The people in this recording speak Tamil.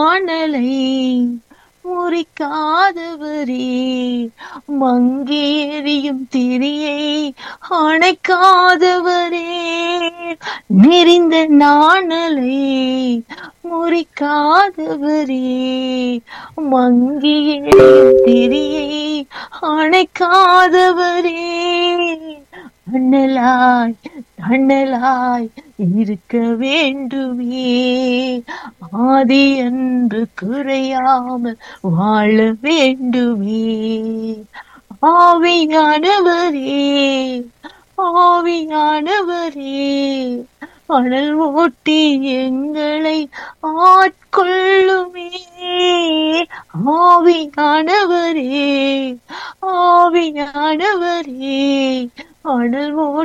அனலை முறிக்காதவரே மங்கி எரியும் திரியை அணைக்காதவரே நெறிந்த நாணலை முறிக்காதவரே மங்கி எரியும் திரியை அணைக்காதவரே அண்ணலாய் அண்ணலாய் இருக்க வேண்டுமே ஆதி அன்பு குறையாமல் வாழ வேண்டுமே ஆவியானவரே ஆவியானவரே அனல் ஓட்டி எங்களை ஆட்கொள்ளுமே ஆவியானவரே ஆவியானவரே அனல் ஓட்டி